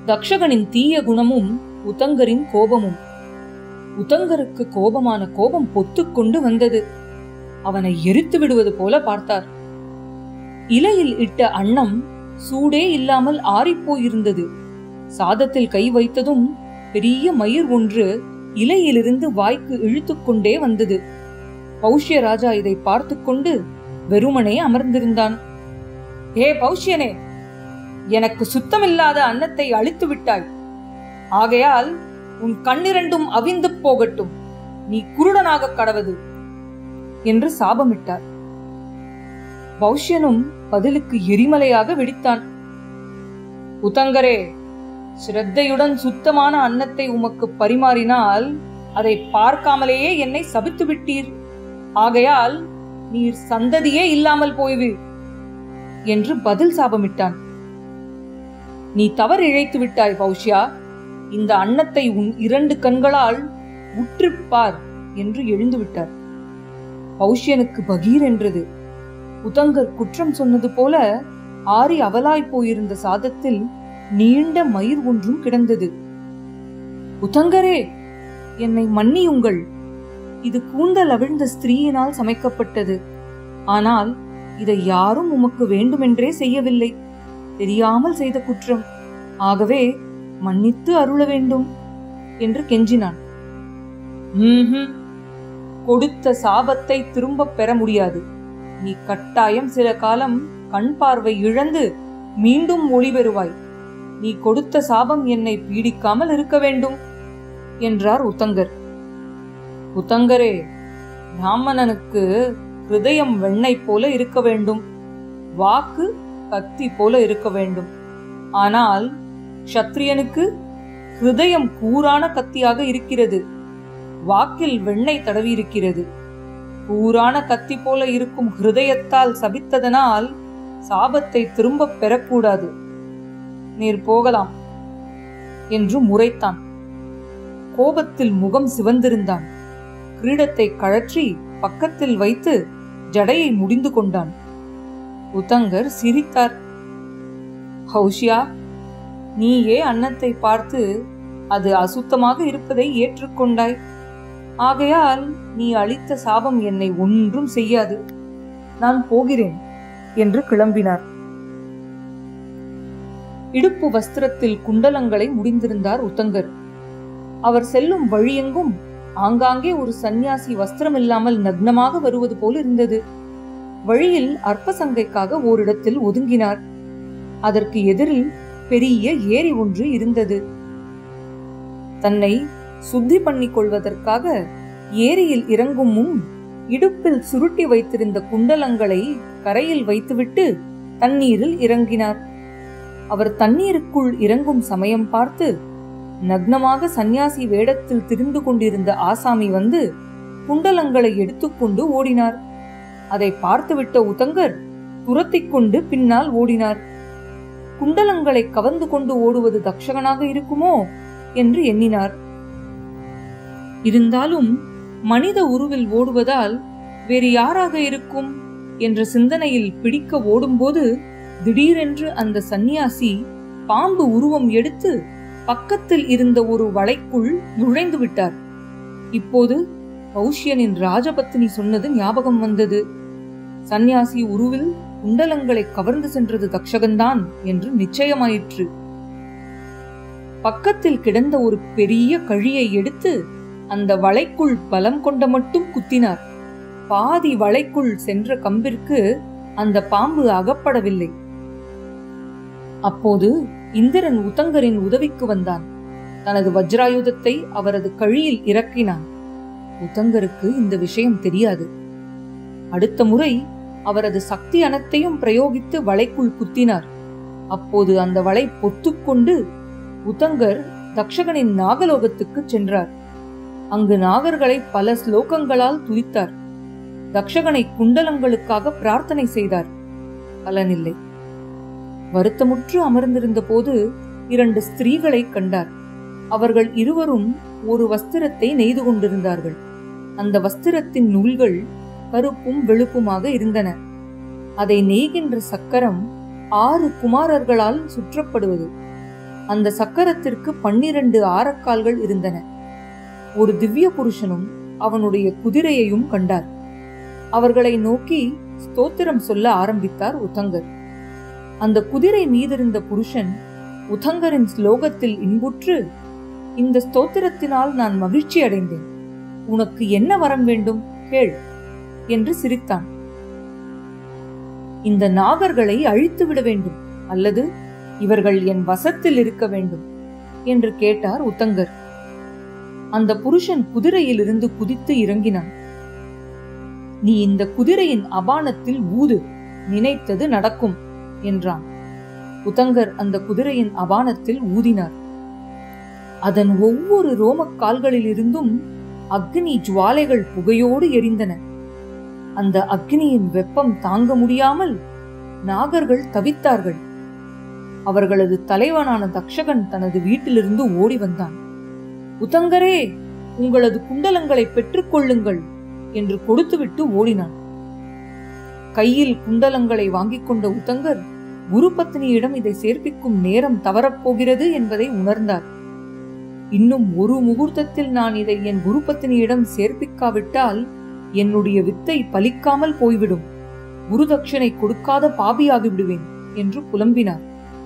தக்ஷகனின் தீய குணமும் உதங்கரின் கோபமும் உதங்கருக்கு கோபமான கோபம் பொத்துக்கொண்டு வந்தது அவனை எரித்து விடுவது போல பார்த்தார் இலையில் இட்ட அன்னம் சூடே இல்லாமல் ஆறிப்போயிருந்தது சாதத்தில் கை வைத்ததும் பெரிய மயிர் ஒன்று இலையிலிருந்து வாய்க்கு இழுத்துக்கொண்டே வந்தது பௌஷ்ய ராஜா இதை பார்த்து கொண்டு வெறுமனே அமர்ந்திருந்தான் ஏ பௌஷ்யனே எனக்கு சுத்தமில்லாத அன்னத்தை அழித்து விட்டாய் ஆகையால் உன் கண்ணிரண்டும் அவிந்து போகட்டும் நீ குருடனாக கடவது என்று சாபமிட்டார் பௌஷ்யனும் பதிலுக்கு எரிமலையாக வெடித்தான் உதங்கரே ஸ்ரத்தையுடன் சுத்தமான அன்னத்தை உமக்கு பரிமாறினால் அதை பார்க்காமலேயே என்னை சபித்து விட்டீர் ஆகையால் நீர் சந்ததியே இல்லாமல் போய்வீர் என்று பதில் சாபமிட்டான் நீ தவறு இழைத்து விட்டாய் பௌஷ்யா இந்த அன்னத்தை உன் இரண்டு கண்களால் உற்றுப் பார் என்று எழுந்து விட்டார் பௌஷ்யனுக்கு பகீர் என்றது உதங்கர் குற்றம் சொன்னது போல ஆறி அவலாய் போயிருந்த சாதத்தில் நீண்ட மயிர் ஒன்றும் கிடந்தது உதங்கரே என்னை மன்னியுங்கள் இது கூந்தல் அவிழ்ந்த ஸ்திரீயினால் சமைக்கப்பட்டது ஆனால் இதை யாரும் உமக்கு வேண்டுமென்றே செய்யவில்லை தெரியாமல் செய்த குற்றம் ஆகவே மன்னித்து அருள வேண்டும் என்று கெஞ்சினான் "ம்ஹும். கொடுத்த சாபத்தை திரும்பப் பெற முடியாது நீ கட்டாயம் சில காலம் கண் பார்வை இழந்து மீண்டும் ஒளி பெறுவாய் நீ கொடுத்த சாபம் என்னை பீடிக்காமல் இருக்க வேண்டும் என்றார் உத்தங்கர் உத்தங்கரே பிராமணனுக்கு ஹிருதயம் வெண்ணெய் போல இருக்க வேண்டும் வாக்கு கத்தி போல இருக்க வேண்டும் ஆனால் க்ஷத்ரியனுக்கு ஹிருதயம் கூரான கத்தியாக இருக்கிறது வாக்கில் வெண்ணெய் தடவி இருக்கிறது கூரான கத்தி போல இருக்கும் ஹிருதயத்தால் சபித்ததனால் சாபத்தை திரும்பப் பெறக்கூடாது நீர் போகலாம் என்று முறைத்தான் கோபத்தில் முகம் சிவந்திருந்தான் கிரீடத்தை கழற்றி பக்கத்தில் வைத்து ஜடையை முடிந்து கொண்டான் உதங்கர் சிரித்தார் ஹௌஷியா நீயே அன்னத்தை பார்த்து அது அசுத்தமாக இருப்பதை ஏற்றுக்கொண்டாய் ஆகையால் நீ அளித்த சாபம் என்னை ஒன்றும் செய்யாது நான் போகிறேன் என்று கிளம்பினார் இடுப்பு வஸ்திரத்தில் குண்டலங்களை முடிந்திருந்தார் உத்தங்கர் அவர் செல்லும் வழியெங்கும் ஆங்காங்கே ஒரு சந்நியாசி வஸ்திரமில்லாமல் நக்னமாக வருவது போல் இருந்தது வழியில் அற்பசங்கைக்காக ஓரிடத்தில் ஒதுங்கினார் அதற்கு எதிரில் பெரிய ஏரி ஒன்று இருந்தது தன்னை சுத்தி பண்ணிக் கொள்வதற்காக ஏரியில் இறங்கும் முன் இடுப்பில் சுருட்டி வைத்திருந்த குண்டலங்களை கரையில் வைத்துவிட்டு தண்ணீரில் இறங்கினார் அவர் தண்ணீருக்குள் இறங்கும் சமயம் பார்த்து நக்னமாக சந்நியாசி வேடத்தில் திரிந்து கொண்டிருந்த ஆசாமி வந்து குண்டலங்களை எடுத்துக்கொண்டு ஓடினார் அதை பார்த்துவிட்ட உதங்கர் துரத்திக் கொண்டு பின்னால் ஓடினார் குண்டலங்களை கவர்ந்து கொண்டு ஓடுவது தக்ஷகனாக இருக்குமோ என்று எண்ணினார் இருந்தாலும் மனித உருவில் ஓடுவதால் வேறு யாராக இருக்கும் என்ற சிந்தனையில் பிடிக்க ஓடும்போது திடீரென்று அந்த சந்நியாசி பாம்பு உருவம் எடுத்து பக்கத்தில் இருந்த ஒரு வளைக்குள் நுழைந்து விட்டார் இப்போது பௌஷ்யனின் ராஜபத்தினி சொன்னது ஞாபகம் வந்தது சந்நியாசி உருவில் குண்டலங்களை கவர்ந்து சென்றது தக்ஷகன்தான் என்று நிச்சயமாயிற்று பக்கத்தில் கிடந்த ஒரு பெரிய கழியை எடுத்து அந்த வளைக்குள் பலம் கொண்ட மட்டும் குத்தினார் பாதி வளைக்குள் சென்ற கம்பிற்கு அந்த பாம்பு அகப்படவில்லை அப்போது இந்திரன் உதங்கரின் உதவிக்கு வந்தான் தனது வஜ்ராயுதத்தை அவரது கழியில் இறக்கினான் உதங்கருக்கு இந்த விஷயம் தெரியாது அடுத்த முறை அவரது சக்தி அனைத்தையும் பிரயோகித்து வளைக்குள் குத்தினார் அப்போது அந்த வலை பொத்துக்கொண்டு உதங்கர் தக்ஷகனின் நாகலோகத்துக்கு சென்றார் அங்கு நாகர்களை பல ஸ்லோகங்களால் துதித்தார் தக்ஷகனை குண்டலங்களுக்காக பிரார்த்தனை செய்தார் பலனில்லை வருத்தமுற்று அமர்ந்திருந்த போது இரண்டு ஸ்திரீகளை கண்டார் அவர்கள் இருவரும் ஒரு வஸ்திரத்தை நெய்து கொண்டிருந்தார்கள் அந்த வஸ்திரத்தின் நூல்கள் கருப்பும் வெளுப்புமாக இருந்தன அதை நெய்கின்ற சக்கரம் ஆறு குமாரர்களால் சுற்றப்படுவது அந்த சக்கரத்திற்கு பன்னிரண்டு ஆரக்கால்கள் இருந்தன ஒரு திவ்ய புருஷனும் அவனுடைய குதிரையையும் கண்டார் அவர்களை நோக்கி ஸ்தோத்திரம் சொல்ல ஆரம்பித்தார் உத்தங்கர் அந்த குதிரை மீதிருந்த புருஷன் உத்தங்கரின் ஸ்லோகத்தில் இன்புற்று இந்த ஸ்தோத்திரத்தினால் நான் மகிழ்ச்சி அடைந்தேன் உனக்கு என்ன வரம் வேண்டும் கேள் என்று சிரித்தான் இந்த நாகர்களை அழித்து விட வேண்டும் அல்லது இவர்கள் என் வசத்தில் இருக்க வேண்டும் என்று கேட்டார் உத்தங்கர் அந்த புருஷன் குதிரையிலிருந்து குதித்து இறங்கினான் நீ இந்த குதிரையின் அபானத்தில் ஊது நினைத்தது நடக்கும் என்றான் உத்தங்கர் அந்த குதிரையின் அபானத்தில் ஊதினார் அதன் ஒவ்வொரு ரோமக் கால்களிலிருந்தும் அக்னி ஜுவாலைகள் புகையோடு எரிந்தன அந்த அக்னியின் வெப்பம் தாங்க முடியாமல் நாகர்கள் தவித்தார்கள் அவர்களது தலைவனான தக்ஷகன் தனது வீட்டிலிருந்து ஓடி வந்தான் உத்தங்கரே உங்களது குண்டலங்களை பெற்றுக் கொள்ளுங்கள் என்று கொடுத்துவிட்டு ஓடினான் கையில் குண்டலங்களை வாங்கிக் கொண்ட உத்தங்கர் குருபத்னியிடம் இதை சேர்ப்பிக்கும் நேரம் தவறப்போகிறது என்பதை உணர்ந்தார் இன்னும் ஒரு முகூர்த்தத்தில் நான் இதை என் குருபத்னியிடம் சேர்ப்பிக்காவிட்டால் என்னுடைய வித்தை பலிக்காமல் போய்விடும் குருதட்சணை கொடுக்காத பாபியாகி விடுவேன் என்று புலம்பினார்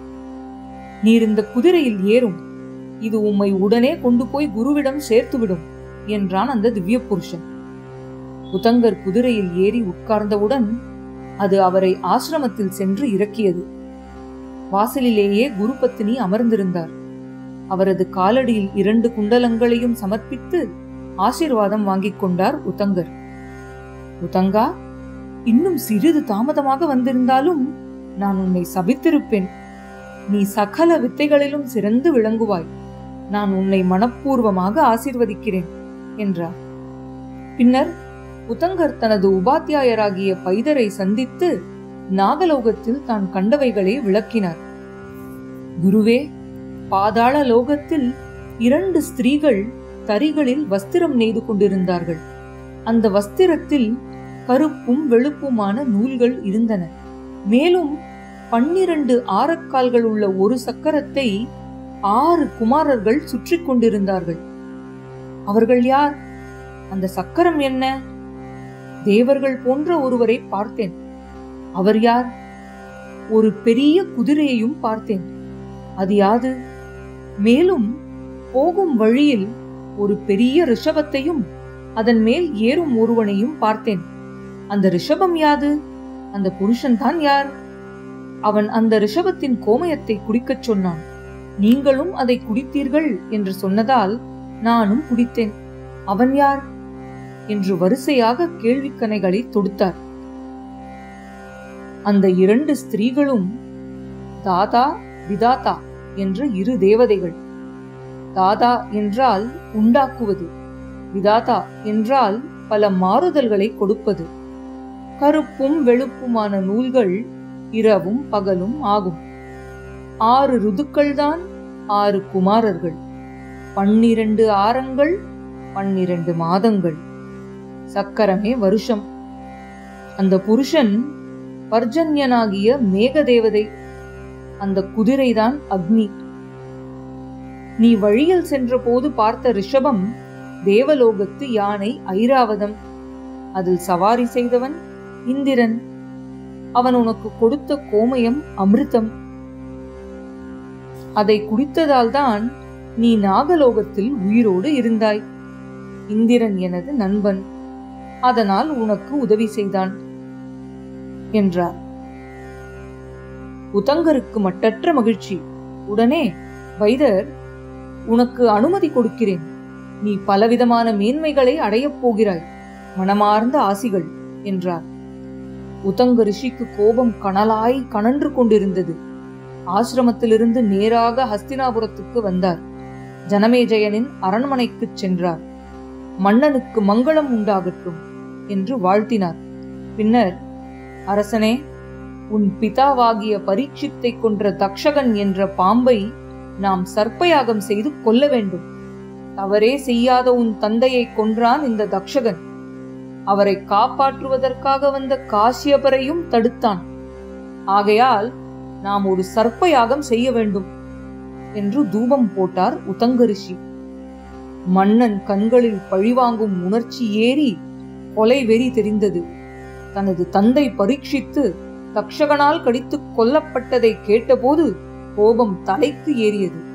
நீர் இந்த குதிரையில் ஏறும் இது உம்மை உடனே கொண்டு போய் குருவிடம் சேர்த்துவிடும் என்றான் அந்த திவ்ய புருஷன் உதங்கர் குதிரையில் ஏறி உட்கார்ந்தவுடன் அது அவரை ஆசிரமத்தில் சென்று இறக்கியது வாசலிலேயே குருபத்தினி அமர்ந்திருந்தார் அவரது காலடியில் இரண்டு குண்டலங்களையும் சமர்ப்பித்து ஆசீர்வாதம் வாங்கிக் கொண்டார் உத்தங்கர் உதங்கா இன்னும் சிறிது தாமதமாக வந்திருந்தாலும் நான் உன்னை சபித்திருப்பேன் நீ சகல வித்தைகளிலும் சிறந்து விளங்குவாய் நான் உன்னை மனப்பூர்வமாக ஆசீர்வதிக்கிறேன் என்றார் பின்னர் உத்தங்கர் தனது உபாத்தியாயராகிய பைதரை சந்தித்து நாகலோகத்தில் தான் கண்டவைகளை விளக்கினார் குருவே பாதாள லோகத்தில் இரண்டு ஸ்திரீகள் தறிகளில் வஸ்திரம் நெய்து கொண்டிருந்தார்கள் அந்த வஸ்திரத்தில் கருப்பும் வெளுப்புமான நூல்கள் இருந்தன மேலும் பன்னிரண்டு ஆரக்கால்கள் உள்ள ஒரு சக்கரத்தை ஆறு குமாரர்கள் சுற்றி கொண்டிருந்தார்கள் அவர்கள் யார் அந்த சக்கரம் என்ன தேவர்கள் போன்ற ஒருவரை பார்த்தேன் அவர் யார் ஒரு பெரிய குதிரையையும் பார்த்தேன் அது யாது மேலும் போகும் வழியில் ஒரு பெரிய ரிஷபத்தையும் அதன் மேல் ஏறும் ஒருவனையும் பார்த்தேன் அந்த ரிஷபம் யாது அந்த புருஷன் தான் யார் அவன் அந்த ரிஷபத்தின் கோமயத்தை குடிக்கச் சொன்னான் நீங்களும் அதை குடித்தீர்கள் என்று சொன்னதால் நானும் குடித்தேன் அவன் யார் என்று வரிசையாக கேள்விக்கணைகளை தொடுத்தார் அந்த இரண்டு ஸ்திரீகளும் தாதா விதாதா என்ற இரு தேவதைகள் தாதா என்றால் உண்டாக்குவது விதாதா என்றால் பல மாறுதல்களை கொடுப்பது கருப்பும் வெளுப்புமான நூல்கள் இரவும் பகலும் ஆகும் ஆறு ருதுக்கள்தான் ஆறு குமாரர்கள் பன்னிரண்டு ஆரங்கள் பன்னிரண்டு மாதங்கள் சக்கரமே வருஷம் அந்த புருஷன் பர்ஜன்யனாகிய மேகதேவதை அந்த குதிரைதான் அக்னி நீ வழியில் சென்றபோது பார்த்த ரிஷபம் தேவலோகத்து யானை ஐராவதம் அதில் சவாரி செய்தவன் இந்திரன் அவன் உனக்கு கொடுத்த கோமயம் அமிர்தம் அதை குடித்ததால் தான் நீ நாகலோகத்தில் உயிரோடு இருந்தாய் இந்திரன் எனது நண்பன் அதனால் உனக்கு உதவி செய்தான் என்றார் உதங்கருக்கு மட்டற்ற மகிழ்ச்சி உடனே வைதர் உனக்கு அனுமதி கொடுக்கிறேன் நீ பலவிதமான மேன்மைகளை அடையப் போகிறாய் மனமார்ந்த ஆசிகள் என்றார் உதங்க ரிஷிக்கு கோபம் கனலாய் கனன்று கொண்டிருந்தது ஆசிரமத்திலிருந்து நேராக ஹஸ்தினாபுரத்துக்கு வந்தார் ஜனமேஜயனின் அரண்மனைக்குச் சென்றார் மன்னனுக்கு மங்களம் உண்டாகட்டும் என்று வாழ்த்தினார் பின்னர் அரசனே உன் பிதாவாகிய பரீட்சித்தை கொன்ற தக்ஷகன் என்ற பாம்பை நாம் சர்ப்பயாகம் செய்து கொல்ல வேண்டும் தவறே செய்யாத உன் தந்தையை கொன்றான் இந்த தக்ஷகன் அவரை காப்பாற்றுவதற்காக வந்த காசியபரையும் தடுத்தான் ஆகையால் நாம் ஒரு சர்ப்பயாகம் செய்ய வேண்டும் என்று தூபம் போட்டார் உதங்க ரிஷி மன்னன் கண்களில் பழிவாங்கும் உணர்ச்சி ஏறி கொலை வெறி தெரிந்தது தனது தந்தை பரீட்சித்து தக்ஷகனால் கடித்துக் கொல்லப்பட்டதை கேட்டபோது கோபம் தலைக்கு ஏறியது